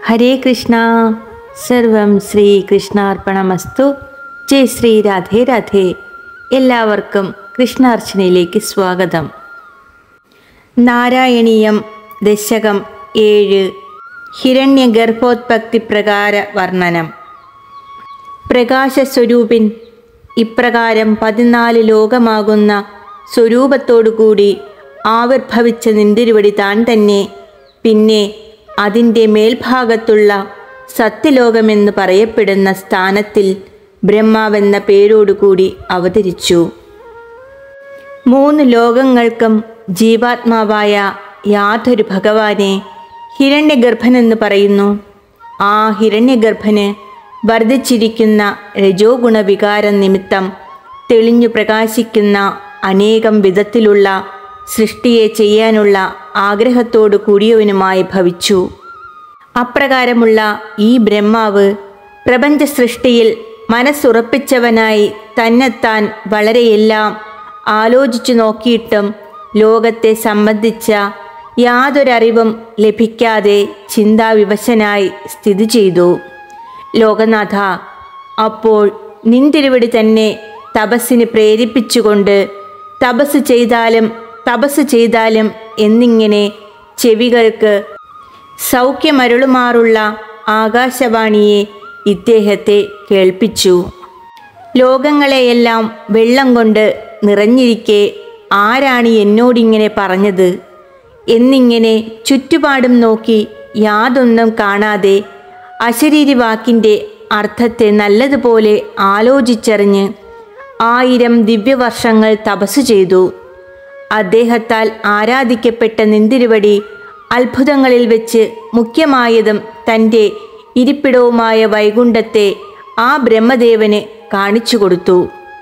ഹരേ കൃഷ്ണ സർവം ശ്രീ കൃഷ്ണാർപ്പണമസ്തു ജയ് ശ്രീ രാധേ രാധേ എല്ലാവർക്കും കൃഷ്ണാർച്ചനയിലേക്ക് സ്വാഗതം നാരായണീയം ദശകം ഏഴ് ഹിരണ്യ ഗർഭോത്പത്തി പ്രകാര വർണ്ണനം പ്രകാശസ്വരൂപിൻ ഇപ്രകാരം പതിനാല് ലോകമാകുന്ന സ്വരൂപത്തോടുകൂടി ആവിർഭവിച്ച നിന്തിരുവടി താൻ തന്നെ പിന്നെ അതിൻ്റെ മേൽഭാഗത്തുള്ള സത്യലോകമെന്ന് പറയപ്പെടുന്ന സ്ഥാനത്തിൽ ബ്രഹ്മാവെന്ന പേരോടുകൂടി അവതരിച്ചു മൂന്ന് ലോകങ്ങൾക്കും ജീവാത്മാവായ യാതൊരു ഭഗവാനെ ഹിരണ്യഗർഭനെന്ന് പറയുന്നു ആ ഹിരണ്യഗർഭന് വർദ്ധിച്ചിരിക്കുന്ന രജോ ഗുണവികാരം നിമിത്തം തെളിഞ്ഞു പ്രകാശിക്കുന്ന അനേകം വിധത്തിലുള്ള സൃഷ്ടിയെ ചെയ്യാനുള്ള ആഗ്രഹത്തോടു കൂടിയവനുമായി ഭവിച്ചു അപ്രകാരമുള്ള ഈ ബ്രഹ്മാവ് പ്രപഞ്ച സൃഷ്ടിയിൽ മനസ്സുറപ്പിച്ചവനായി തന്നെത്താൻ വളരെയെല്ലാം ആലോചിച്ചു നോക്കിയിട്ടും ലോകത്തെ സംബന്ധിച്ച യാതൊരറിവും ലഭിക്കാതെ ചിന്താവിവശനായി സ്ഥിതി ചെയ്തു ലോകനാഥ അപ്പോൾ നിന്തിരുവടി തന്നെ തപസ്സിന് പ്രേരിപ്പിച്ചുകൊണ്ട് തപസ് ചെയ്താലും തപസ് ചെയ്താലും എന്നിങ്ങനെ ചെവികൾക്ക് സൗഖ്യമരുളുമാറുള്ള ആകാശവാണിയെ ഇദ്ദേഹത്തെ കേൾപ്പിച്ചു ലോകങ്ങളെയെല്ലാം വെള്ളം കൊണ്ട് നിറഞ്ഞിരിക്കെ ആരാണ് എന്നോടിങ്ങനെ പറഞ്ഞത് എന്നിങ്ങനെ ചുറ്റുപാടും നോക്കി യാതൊന്നും കാണാതെ അശരീരി വാക്കിൻ്റെ അർത്ഥത്തെ നല്ലതുപോലെ ആലോചിച്ചറിഞ്ഞ് ആയിരം ദിവ്യവർഷങ്ങൾ തപസ് ചെയ്തു അദ്ദേഹത്താൽ ആരാധിക്കപ്പെട്ട നിന്തിരുവടി അത്ഭുതങ്ങളിൽ വെച്ച് മുഖ്യമായതും തൻ്റെ ഇരിപ്പിടവുമായ വൈകുണ്ഠത്തെ ആ ബ്രഹ്മദേവന് കാണിച്ചു കൊടുത്തു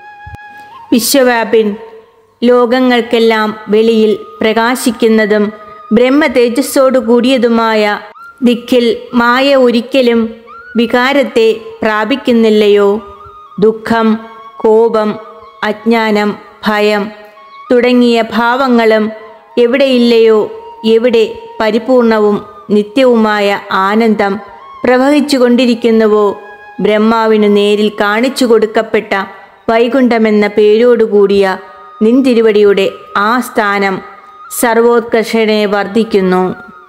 വിശ്വവ്യാപിൻ ലോകങ്ങൾക്കെല്ലാം വെളിയിൽ പ്രകാശിക്കുന്നതും ബ്രഹ്മ തേജസ്സോടു കൂടിയതുമായ ദിക്കിൽ മായ ഒരിക്കലും വികാരത്തെ പ്രാപിക്കുന്നില്ലയോ ദുഃഖം കോപം അജ്ഞാനം ഭയം തുടങ്ങിയ ഭാവങ്ങളും എവിടെയില്ലയോ എവിടെ പരിപൂർണവും നിത്യവുമായ ആനന്ദം പ്രവഹിച്ചുകൊണ്ടിരിക്കുന്നുവോ ബ്രഹ്മാവിനു നേരിൽ കാണിച്ചു കൊടുക്കപ്പെട്ട വൈകുണ്ഠമെന്ന പേരോടുകൂടിയ നിന്തിരുവടിയുടെ ആ സ്ഥാനം സർവോത്കർഷണെ വർദ്ധിക്കുന്നു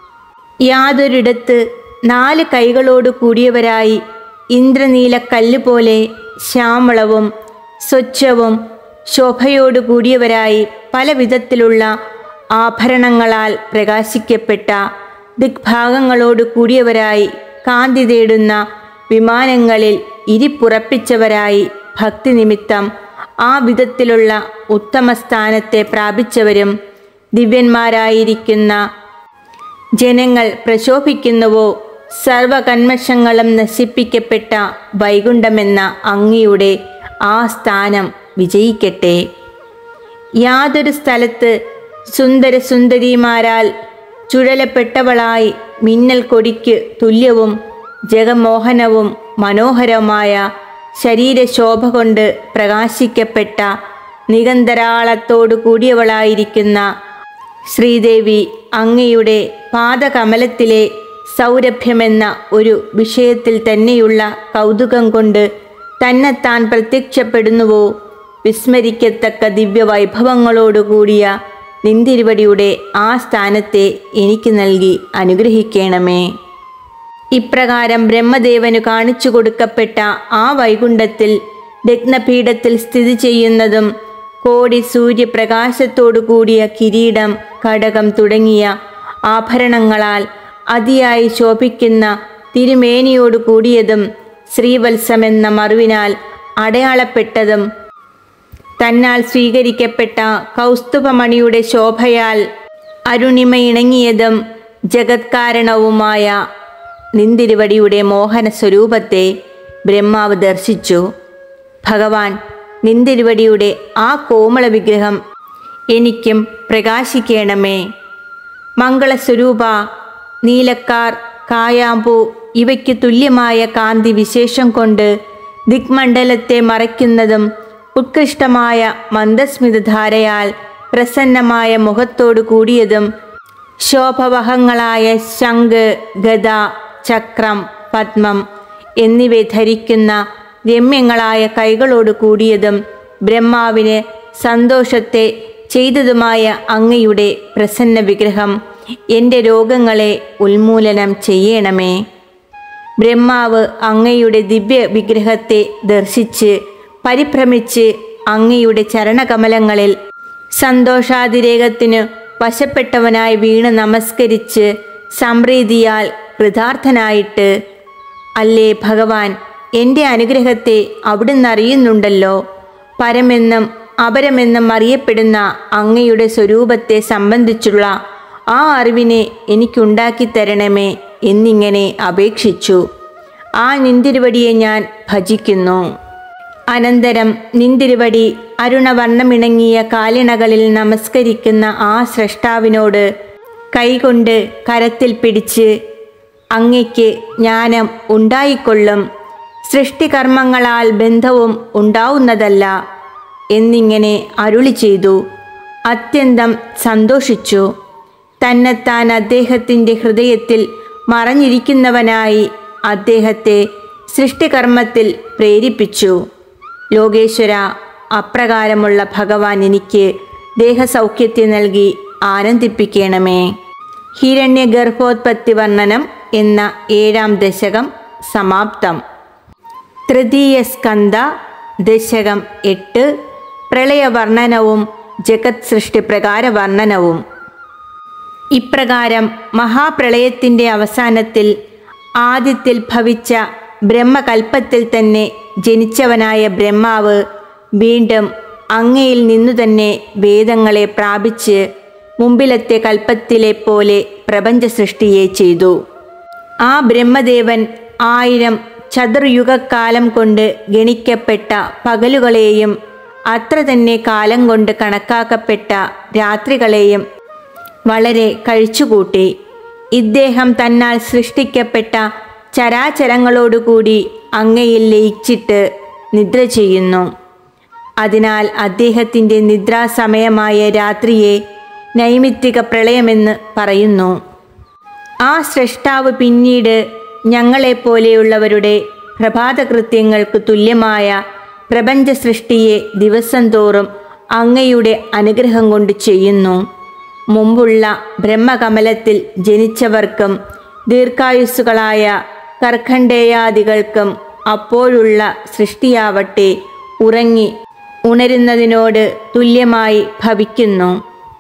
യാതൊരിടത്ത് നാല് കൈകളോട് കൂടിയവരായി ഇന്ദ്രനീലക്കല്ല് പോലെ ശ്യാമളവും സ്വച്ഛവും ശോഭയോടു കൂടിയവരായി പല വിധത്തിലുള്ള ആഭരണങ്ങളാൽ പ്രകാശിക്കപ്പെട്ട ദിഗ്ഭാഗങ്ങളോട് കൂടിയവരായി കാന്തി തേടുന്ന വിമാനങ്ങളിൽ ഇരിപ്പുറപ്പിച്ചവരായി ഭക്തി നിമിത്തം ആ വിധത്തിലുള്ള ഉത്തമ സ്ഥാനത്തെ പ്രാപിച്ചവരും ദിവ്യന്മാരായിരിക്കുന്ന ജനങ്ങൾ പ്രശോഭിക്കുന്നുവോ സർവകന്മഷങ്ങളും നശിപ്പിക്കപ്പെട്ട വൈകുണ്ഠമെന്ന അങ്ങയുടെ ആ സ്ഥാനം വിജയിക്കട്ടെ യാതൊരു സ്ഥലത്ത് സുന്ദര സുന്ദരിമാരാൽ ചുഴലപ്പെട്ടവളായി മിന്നൽ കൊടിക്ക് തുല്യവും ജഗമോഹനവും മനോഹരമായ ശരീരശോഭ കൊണ്ട് പ്രകാശിക്കപ്പെട്ട നികന്തരാളത്തോടു കൂടിയവളായിരിക്കുന്ന ശ്രീദേവി അങ്ങയുടെ പാദകമലത്തിലെ സൗരഭ്യമെന്ന ഒരു വിഷയത്തിൽ തന്നെയുള്ള കൗതുകം കൊണ്ട് തന്നെത്താൻ പ്രത്യക്ഷപ്പെടുന്നുവോ വിസ്മരിക്കത്തക്ക ദിവ്യവൈഭവങ്ങളോടുകൂടിയ നിന്തിരുവടിയുടെ ആ സ്ഥാനത്തെ എനിക്ക് നൽകി അനുഗ്രഹിക്കണമേ ഇപ്രകാരം ബ്രഹ്മദേവനു കാണിച്ചു കൊടുക്കപ്പെട്ട ആ വൈകുണ്ഠത്തിൽ രത്നപീഠത്തിൽ സ്ഥിതി ചെയ്യുന്നതും കോടി സൂര്യപ്രകാശത്തോടു കൂടിയ കിരീടം കടകം തുടങ്ങിയ ആഭരണങ്ങളാൽ അതിയായി ശോഭിക്കുന്ന തിരുമേനിയോടു കൂടിയതും ശ്രീവത്സമെന്ന മറുവിനാൽ അടയാളപ്പെട്ടതും തന്നാൽ സ്വീകരിക്കപ്പെട്ട കൗസ്തുഭമണിയുടെ ശോഭയാൽ അരുണിമ ഇണങ്ങിയതും ജഗത്കാരണവുമായ നിന്തിരുവടിയുടെ മോഹന സ്വരൂപത്തെ ബ്രഹ്മാവ് ദർശിച്ചു ഭഗവാൻ നിന്തിരുവടിയുടെ ആ കോമള വിഗ്രഹം എനിക്കും പ്രകാശിക്കണമേ മംഗളസ്വരൂപ നീലക്കാർ കായാമ്പൂ ഇവയ്ക്ക് തുല്യമായ കാന്തി വിശേഷം കൊണ്ട് ദിക്മണ്ഡലത്തെ മറയ്ക്കുന്നതും ഉത്കൃഷ്ടമായ മന്ദസ്മിതധാരയാൽ പ്രസന്നമായ മുഖത്തോടു കൂടിയതും ശോഭവഹങ്ങളായ ശംഖ് ഗദ ചക്രം പത്മം എന്നിവ ധരിക്കുന്ന രമ്യങ്ങളായ കൈകളോട് കൂടിയതും ബ്രഹ്മാവിന് സന്തോഷത്തെ ചെയ്തതുമായ അങ്ങയുടെ പ്രസന്ന വിഗ്രഹം എൻ്റെ രോഗങ്ങളെ ഉന്മൂലനം ചെയ്യണമേ ബ്രഹ്മാവ് അങ്ങയുടെ ദിവ്യ വിഗ്രഹത്തെ ദർശിച്ച് പരിഭ്രമിച്ച് അങ്ങയുടെ ചരണകമലങ്ങളിൽ സന്തോഷാതിരേകത്തിന് വശപ്പെട്ടവനായി വീണ് നമസ്കരിച്ച് സംപ്രീതിയാൽ കൃതാർത്ഥനായിട്ട് അല്ലേ ഭഗവാൻ എൻ്റെ അനുഗ്രഹത്തെ അവിടുന്ന് അറിയുന്നുണ്ടല്ലോ പരമെന്നും അപരമെന്നും അറിയപ്പെടുന്ന അങ്ങയുടെ സ്വരൂപത്തെ സംബന്ധിച്ചുള്ള ആ അറിവിനെ എനിക്കുണ്ടാക്കി തരണമേ എന്നിങ്ങനെ അപേക്ഷിച്ചു ആ നിന്തിരുവടിയെ ഞാൻ ഭജിക്കുന്നു അനന്തരം നിന്തിരുവടി അരുണവർണ്ണമിണങ്ങിയ കാലിണകളിൽ നമസ്കരിക്കുന്ന ആ സ്രഷ്ടാവിനോട് കൈകൊണ്ട് കരത്തിൽ പിടിച്ച് അങ്ങയ്ക്ക് ജ്ഞാനം ഉണ്ടായിക്കൊള്ളും സൃഷ്ടികർമ്മങ്ങളാൽ ബന്ധവും ഉണ്ടാവുന്നതല്ല എന്നിങ്ങനെ അരുളി ചെയ്തു അത്യന്തം സന്തോഷിച്ചു തന്നെത്താൻ അദ്ദേഹത്തിൻ്റെ ഹൃദയത്തിൽ മറഞ്ഞിരിക്കുന്നവനായി അദ്ദേഹത്തെ സൃഷ്ടികർമ്മത്തിൽ പ്രേരിപ്പിച്ചു ലോകേശ്വര അപ്രകാരമുള്ള ഭഗവാൻ എനിക്ക് ദേഹസൗഖ്യത്തെ നൽകി ആനന്ദിപ്പിക്കണമേ ഹിരണ്യ ഗർഭോത്പത്തി വർണ്ണനം എന്ന ഏഴാം ദശകം സമാപ്തം തൃതീയ സ്കന്ധ ദശകം എട്ട് പ്രളയവർണ്ണനവും ജഗത് സൃഷ്ടി പ്രകാര വർണ്ണനവും ഇപ്രകാരം മഹാപ്രളയത്തിൻ്റെ അവസാനത്തിൽ ആദ്യത്തിൽ ഭവിച്ച ബ്രഹ്മകൽപ്പത്തിൽ തന്നെ ജനിച്ചവനായ ബ്രഹ്മാവ് വീണ്ടും അങ്ങയിൽ നിന്നു തന്നെ വേദങ്ങളെ പ്രാപിച്ച് മുമ്പിലത്തെ കൽപ്പത്തിലെ പോലെ പ്രപഞ്ച സൃഷ്ടിയെ ചെയ്തു ആ ബ്രഹ്മദേവൻ ആയിരം ചതുർയുഗക്കാലം കൊണ്ട് ഗണിക്കപ്പെട്ട പകലുകളെയും അത്ര തന്നെ കാലം കൊണ്ട് കണക്കാക്കപ്പെട്ട രാത്രികളെയും വളരെ കഴിച്ചുകൂട്ടി ഇദ്ദേഹം തന്നാൽ സൃഷ്ടിക്കപ്പെട്ട ചരാചരങ്ങളോടുകൂടി അങ്ങയിൽ ലയിച്ചിട്ട് നിദ്ര ചെയ്യുന്നു അതിനാൽ അദ്ദേഹത്തിൻ്റെ നിദ്രാസമയമായ രാത്രിയെ നൈമിത്തിക പ്രളയമെന്ന് പറയുന്നു ആ സൃഷ്ടാവ് പിന്നീട് ഞങ്ങളെപ്പോലെയുള്ളവരുടെ പ്രഭാതകൃത്യങ്ങൾക്ക് തുല്യമായ പ്രപഞ്ച സൃഷ്ടിയെ ദിവസം തോറും അങ്ങയുടെ അനുഗ്രഹം കൊണ്ട് ചെയ്യുന്നു മുമ്പുള്ള ബ്രഹ്മകമലത്തിൽ ജനിച്ചവർക്കും ദീർഘായുസ്സുകളായ കർഖണ്ഡേയാദികൾക്കും അപ്പോഴുള്ള സൃഷ്ടിയാവട്ടെ ഉറങ്ങി ഉണരുന്നതിനോട് തുല്യമായി ഭവിക്കുന്നു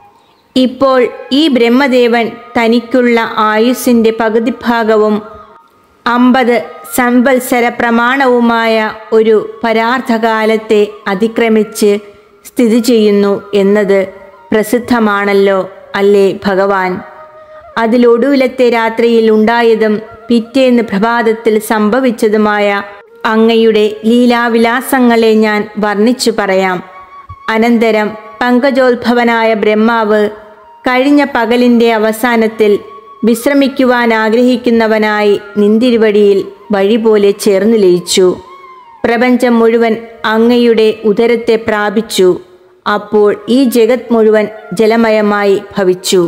ഇപ്പോൾ ഈ ബ്രഹ്മദേവൻ തനിക്കുള്ള ആയുസ്സിൻ്റെ പകുതി ഭാഗവും അമ്പത് സംവത്സര പ്രമാണവുമായ ഒരു പരാർത്ഥകാലത്തെ അതിക്രമിച്ച് സ്ഥിതി ചെയ്യുന്നു എന്നത് പ്രസിദ്ധമാണല്ലോ അല്ലേ ഭഗവാൻ അതിലൊടുവിലത്തെ രാത്രിയിൽ ഉണ്ടായതും പിറ്റേന്ന് പ്രഭാതത്തിൽ സംഭവിച്ചതുമായ അങ്ങയുടെ ലീലാവിലാസങ്ങളെ ഞാൻ വർണ്ണിച്ചു പറയാം അനന്തരം പങ്കജോത്ഭവനായ ബ്രഹ്മാവ് കഴിഞ്ഞ പകലിൻ്റെ അവസാനത്തിൽ വിശ്രമിക്കുവാൻ ആഗ്രഹിക്കുന്നവനായി നിന്തിരുവടിയിൽ വഴി പോലെ ചേർന്ന് ലയിച്ചു പ്രപഞ്ചം മുഴുവൻ അങ്ങയുടെ ഉദരത്തെ പ്രാപിച്ചു അപ്പോൾ ഈ ജഗത് മുഴുവൻ ജലമയമായി ഭവിച്ചു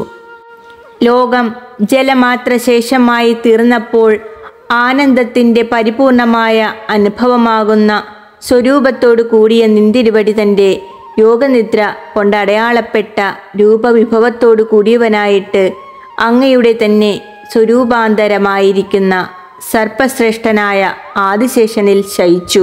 ലോകം ജലമാത്ര ശേഷമായി തീർന്നപ്പോൾ ആനന്ദത്തിൻ്റെ പരിപൂർണമായ അനുഭവമാകുന്ന സ്വരൂപത്തോടു കൂടിയ നിന്തിരുവടി തൻ്റെ യോഗനിദ്ര കൊണ്ടടയാളപ്പെട്ട രൂപവിഭവത്തോടു കൂടിയവനായിട്ട് അങ്ങയുടെ തന്നെ സ്വരൂപാന്തരമായിരിക്കുന്ന സർപ്പശ്രേഷ്ഠനായ ആദിശേഷനിൽ ശയിച്ചു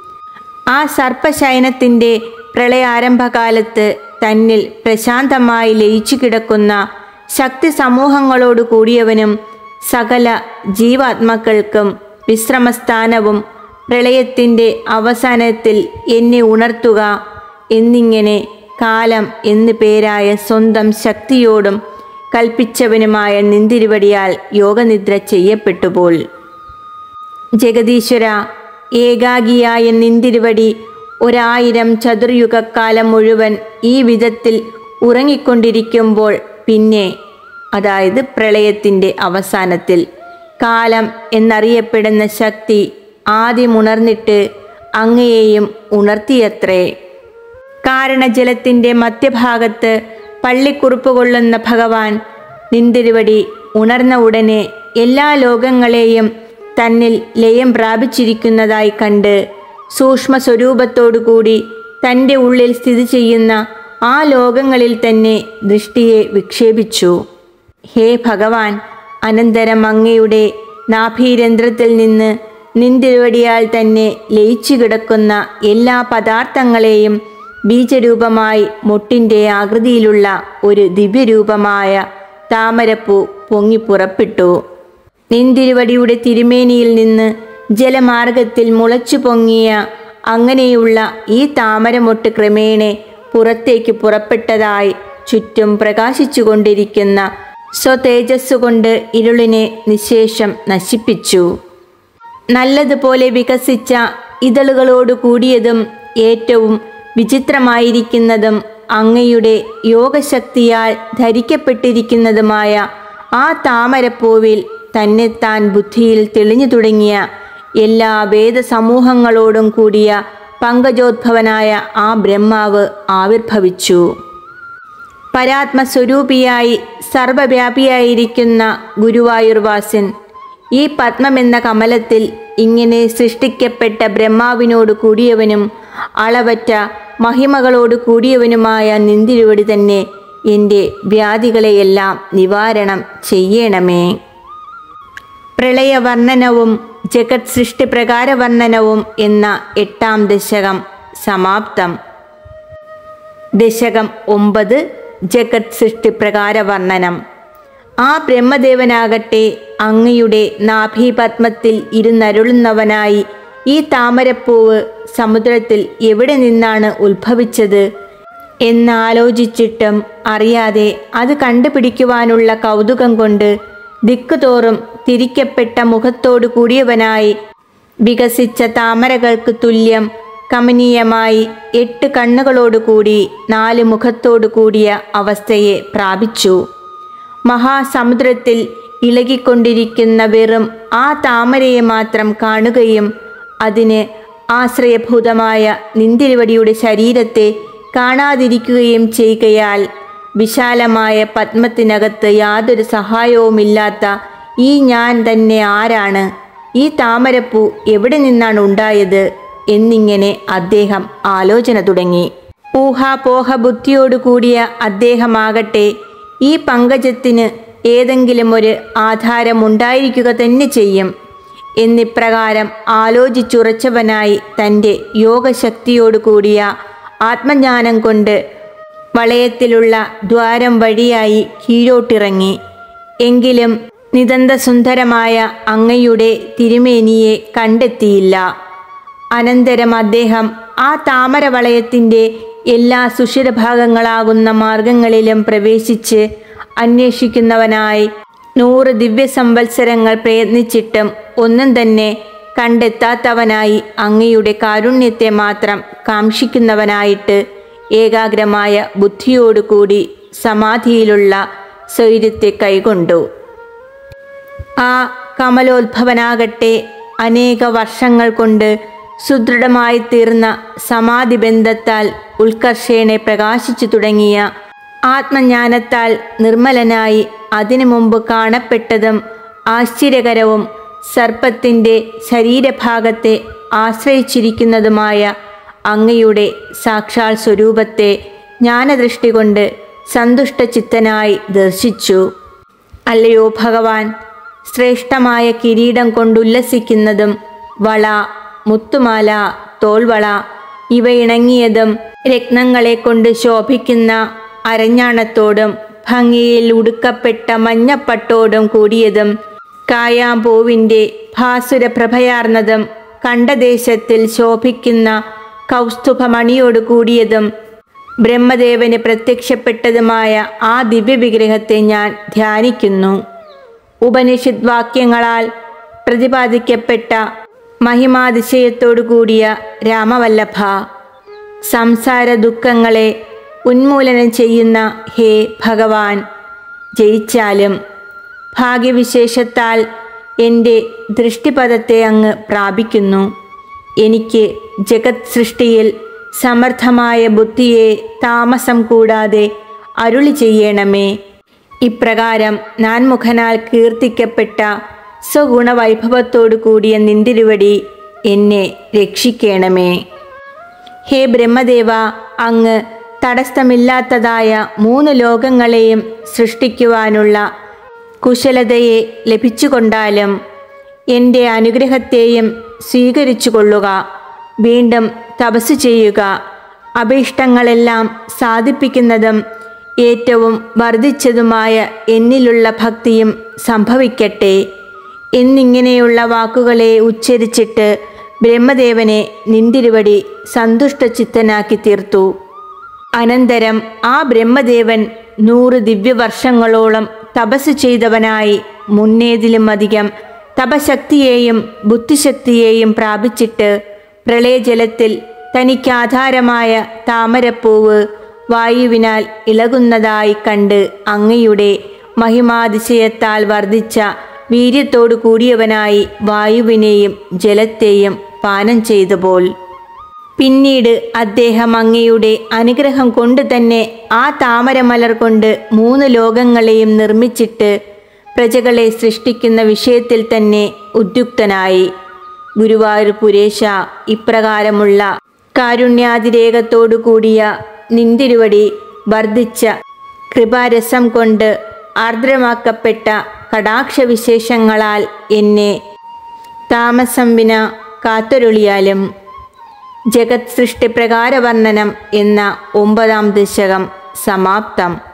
ആ സർപ്പശയനത്തിൻ്റെ പ്രളയാരംഭകാലത്ത് തന്നിൽ പ്രശാന്തമായി ലയിച്ചു കിടക്കുന്ന ശക്തി സമൂഹങ്ങളോട് കൂടിയവനും സകല ജീവാത്മാക്കൾക്കും വിശ്രമസ്ഥാനവും പ്രളയത്തിൻ്റെ അവസാനത്തിൽ എന്നെ ഉണർത്തുക എന്നിങ്ങനെ കാലം എന്നു പേരായ സ്വന്തം ശക്തിയോടും കൽപ്പിച്ചവനുമായ നിന്തിരുവടിയാൽ യോഗനിദ്ര ചെയ്യപ്പെട്ടുപോൽ ജഗദീശ്വര ഏകാഗിയായ നിന്തിരുവടി ഒരായിരം ചതുർയുഗക്കാലം മുഴുവൻ ഈ വിധത്തിൽ ഉറങ്ങിക്കൊണ്ടിരിക്കുമ്പോൾ പിന്നെ അതായത് പ്രളയത്തിൻ്റെ അവസാനത്തിൽ കാലം എന്നറിയപ്പെടുന്ന ശക്തി ആദ്യമുണർന്നിട്ട് അങ്ങയെയും ഉണർത്തിയത്രേ കാരണജലത്തിൻ്റെ മധ്യഭാഗത്ത് പള്ളിക്കുറുപ്പ് കൊള്ളുന്ന ഭഗവാൻ നിന്തിരുവടി ഉണർന്ന ഉടനെ എല്ലാ ലോകങ്ങളെയും തന്നിൽ ലയം പ്രാപിച്ചിരിക്കുന്നതായി കണ്ട് സൂക്ഷ്മ സ്വരൂപത്തോടുകൂടി തൻ്റെ ഉള്ളിൽ സ്ഥിതി ചെയ്യുന്ന ആ ലോകങ്ങളിൽ തന്നെ ദൃഷ്ടിയെ വിക്ഷേപിച്ചു ഹേ ഭഗവാൻ അനന്തരം അങ്ങയുടെ നാഭീരന്ധ്രത്തിൽ നിന്ന് നിന്തിരുവടിയാൽ തന്നെ ലയിച്ചു കിടക്കുന്ന എല്ലാ പദാർത്ഥങ്ങളെയും ബീജരൂപമായി മുട്ടിൻ്റെ ആകൃതിയിലുള്ള ഒരു ദിവ്യരൂപമായ താമരപ്പൂ പൊങ്ങി പുറപ്പെട്ടു നിന്തിരുവടിയുടെ തിരുമേനിയിൽ നിന്ന് ജലമാർഗത്തിൽ മുളച്ചു പൊങ്ങിയ അങ്ങനെയുള്ള ഈ താമരമൊട്ട് ക്രമേണ പുറത്തേക്ക് പുറപ്പെട്ടതായി ചുറ്റും പ്രകാശിച്ചുകൊണ്ടിരിക്കുന്ന സ്വതേജസ്സുകൊണ്ട് ഇരുളിനെ നിശേഷം നശിപ്പിച്ചു നല്ലതുപോലെ വികസിച്ച ഇതളുകളോട് കൂടിയതും ഏറ്റവും വിചിത്രമായിരിക്കുന്നതും അങ്ങയുടെ യോഗശക്തിയാൽ ധരിക്കപ്പെട്ടിരിക്കുന്നതുമായ ആ താമരപ്പൂവിൽ തന്നെത്താൻ ബുദ്ധിയിൽ തെളിഞ്ഞു തുടങ്ങിയ എല്ലാ വേദസമൂഹങ്ങളോടും കൂടിയ പങ്കജോദ്ഭവനായ ആ ബ്രഹ്മാവ് ആവിർഭവിച്ചു പരാത്മസ്വരൂപിയായി സർവവ്യാപിയായിരിക്കുന്ന ഗുരുവായൂർവാസൻ ഈ പത്മമെന്ന കമലത്തിൽ ഇങ്ങനെ സൃഷ്ടിക്കപ്പെട്ട ബ്രഹ്മാവിനോട് കൂടിയവനും അളവറ്റ മഹിമകളോട് കൂടിയവനുമായ നിന്തിരുവടി തന്നെ എൻ്റെ വ്യാധികളെയെല്ലാം നിവാരണം ചെയ്യണമേ പ്രളയവർണ്ണനവും ജഗത് സൃഷ്ടിപ്രകാരവർണ്ണനവും എന്ന എട്ടാം ദശകം സമാപ്തം ദശകം ഒമ്പത് ജഗത് സൃഷ്ടിപ്രകാര വർണ്ണനം ആ ബ്രഹ്മദേവനാകട്ടെ അങ്ങയുടെ നാഭീപത്മത്തിൽ ഇരുന്നരുളുന്നവനായി ഈ താമരപ്പൂവ് സമുദ്രത്തിൽ എവിടെ നിന്നാണ് ഉത്ഭവിച്ചത് എന്നാലോചിച്ചിട്ടും അറിയാതെ അത് കണ്ടുപിടിക്കുവാനുള്ള കൗതുകം കൊണ്ട് ദിക്കുതോറും തിരിക്കപ്പെട്ട മുഖത്തോടു കൂടിയവനായി വികസിച്ച താമരകൾക്ക് തുല്യം കമനീയമായി എട്ട് കണ്ണുകളോടുകൂടി നാല് മുഖത്തോടു കൂടിയ അവസ്ഥയെ പ്രാപിച്ചു മഹാസമുദ്രത്തിൽ ഇളകിക്കൊണ്ടിരിക്കുന്ന വെറും ആ താമരയെ മാത്രം കാണുകയും അതിന് ആശ്രയഭൂതമായ നിന്തിരുവടിയുടെ ശരീരത്തെ കാണാതിരിക്കുകയും ചെയ്യുകയാൽ വിശാലമായ പത്മത്തിനകത്ത് യാതൊരു സഹായവുമില്ലാത്ത ഈ ഞാൻ തന്നെ ആരാണ് ഈ താമരപ്പൂ എവിടെ നിന്നാണ് ഉണ്ടായത് എന്നിങ്ങനെ അദ്ദേഹം ആലോചന തുടങ്ങി ഊഹാപോഹ ബുദ്ധിയോടുകൂടിയ അദ്ദേഹമാകട്ടെ ഈ പങ്കജത്തിന് ഏതെങ്കിലും ഒരു ആധാരമുണ്ടായിരിക്കുക തന്നെ ചെയ്യും എന്നിപ്രകാരം ആലോചിച്ചുറച്ചവനായി തൻ്റെ യോഗശക്തിയോടു കൂടിയ ആത്മജ്ഞാനം കൊണ്ട് വളയത്തിലുള്ള ദ്വാരം വഴിയായി കീഴോട്ടിറങ്ങി എങ്കിലും നിതന്തസുന്ദരമായ അങ്ങയുടെ തിരുമേനിയെ കണ്ടെത്തിയില്ല അനന്തരം അദ്ദേഹം ആ താമരവളയത്തിൻ്റെ എല്ലാ സുഷിരഭാഗങ്ങളാകുന്ന മാർഗങ്ങളിലും പ്രവേശിച്ച് അന്വേഷിക്കുന്നവനായി നൂറ് ദിവ്യസംവത്സരങ്ങൾ പ്രയത്നിച്ചിട്ടും ഒന്നും തന്നെ കണ്ടെത്താത്തവനായി അങ്ങയുടെ കാരുണ്യത്തെ മാത്രം കാക്ഷിക്കുന്നവനായിട്ട് ഏകാഗ്രമായ ബുദ്ധിയോടുകൂടി സമാധിയിലുള്ള സ്വൈര്യത്തെ കൈകൊണ്ടു ആ കമലോത്ഭവനാകട്ടെ അനേക വർഷങ്ങൾ കൊണ്ട് സുദൃഢമായി തീർന്ന സമാധി ബന്ധത്താൽ ഉത്കർഷേണെ പ്രകാശിച്ചു തുടങ്ങിയ ആത്മജ്ഞാനത്താൽ നിർമ്മലനായി അതിനു മുമ്പ് കാണപ്പെട്ടതും ആശ്ചര്യകരവും സർപ്പത്തിൻ്റെ ശരീരഭാഗത്തെ ആശ്രയിച്ചിരിക്കുന്നതുമായ അങ്ങയുടെ സാക്ഷാൽ സ്വരൂപത്തെ ജ്ഞാനദൃഷ്ടി കൊണ്ട് സന്തുഷ്ടചിത്തനായി ദർശിച്ചു അല്ലയോ ഭഗവാൻ ശ്രേഷ്ഠമായ കിരീടം കൊണ്ടുല്ലസിക്കുന്നതും വള മുത്തുമാല തോൾവള ഇവ ഇണങ്ങിയതും രത്നങ്ങളെ കൊണ്ട് ശോഭിക്കുന്ന അരഞ്ഞാണത്തോടും ഭംഗിയിൽ ഉടുക്കപ്പെട്ട മഞ്ഞപ്പട്ടോടും കൂടിയതും കായാമ്പൂവിൻ്റെ ഭാസുരപ്രഭയാർന്നതും കണ്ടദേശത്തിൽ ശോഭിക്കുന്ന കൗസ്തുഭമണിയോട് കൂടിയതും ബ്രഹ്മദേവന് പ്രത്യക്ഷപ്പെട്ടതുമായ ആ ദിവ്യവിഗ്രഹത്തെ ഞാൻ ധ്യാനിക്കുന്നു ഉപനിഷത് വാക്യങ്ങളാൽ പ്രതിപാദിക്കപ്പെട്ട മഹിമാതിശയത്തോടു കൂടിയ രാമവല്ലഭ സംസാര ദുഃഖങ്ങളെ ഉന്മൂലനം ചെയ്യുന്ന ഹേ ഭഗവാൻ ജയിച്ചാലും ഭാഗ്യവിശേഷത്താൽ എൻ്റെ ദൃഷ്ടിപഥത്തെ അങ്ങ് പ്രാപിക്കുന്നു എനിക്ക് ജഗത് സൃഷ്ടിയിൽ സമർത്ഥമായ ബുദ്ധിയെ താമസം കൂടാതെ അരുളി ചെയ്യണമേ ഇപ്രകാരം നാൻമുഖനാൽ കീർത്തിക്കപ്പെട്ട സ്വഗുണവൈഭവത്തോടു കൂടിയ നിന്തിരുവടി എന്നെ രക്ഷിക്കണമേ ഹേ ബ്രഹ്മദേവ അങ്ങ് തടസ്സമില്ലാത്തതായ മൂന്ന് ലോകങ്ങളെയും സൃഷ്ടിക്കുവാനുള്ള കുശലതയെ ലഭിച്ചുകൊണ്ടാലും എൻ്റെ അനുഗ്രഹത്തെയും സ്വീകരിച്ചു കൊള്ളുക വീണ്ടും തപസ് ചെയ്യുക അഭീഷ്ടങ്ങളെല്ലാം സാധിപ്പിക്കുന്നതും ഏറ്റവും വർദ്ധിച്ചതുമായ എന്നിലുള്ള ഭക്തിയും സംഭവിക്കട്ടെ എന്നിങ്ങനെയുള്ള വാക്കുകളെ ഉച്ചരിച്ചിട്ട് ബ്രഹ്മദേവനെ നിന്തിരുവടി സന്തുഷ്ടചിത്തനാക്കി തീർത്തു അനന്തരം ആ ബ്രഹ്മദേവൻ നൂറ് ദിവ്യവർഷങ്ങളോളം തപസ് ചെയ്തവനായി മുന്നേതിലും അധികം തപശക്തിയെയും ബുദ്ധിശക്തിയെയും പ്രാപിച്ചിട്ട് പ്രളയജലത്തിൽ തനിക്കാധാരമായ താമരപ്പൂവ് വായുവിനാൽ ഇളകുന്നതായി കണ്ട് അങ്ങയുടെ മഹിമാതിശയത്താൽ വർദ്ധിച്ച വീര്യത്തോടു കൂടിയവനായി വായുവിനെയും ജലത്തെയും പാനം ചെയ്തുപോൽ പിന്നീട് അദ്ദേഹം അങ്ങയുടെ അനുഗ്രഹം കൊണ്ട് തന്നെ ആ താമരമലർ കൊണ്ട് മൂന്ന് ലോകങ്ങളെയും നിർമ്മിച്ചിട്ട് പ്രജകളെ സൃഷ്ടിക്കുന്ന വിഷയത്തിൽ തന്നെ ഉദ്യുക്തനായി ഗുരുവായൂർ പുരേശ ഇപ്രകാരമുള്ള കാരുണ്യാതിരേകത്തോടു കൂടിയ നിന്തിരുവടി വർദ്ധിച്ച കൃപാരസം കൊണ്ട് ആർദ്രമാക്കപ്പെട്ട കടാക്ഷവിശേഷങ്ങളാൽ എന്നെ താമസം വിന കാത്തൊരുളിയാലും ജഗത് സൃഷ്ടി പ്രകാരവർണ്ണനം എന്ന ഒമ്പതാം ദശകം സമാപ്തം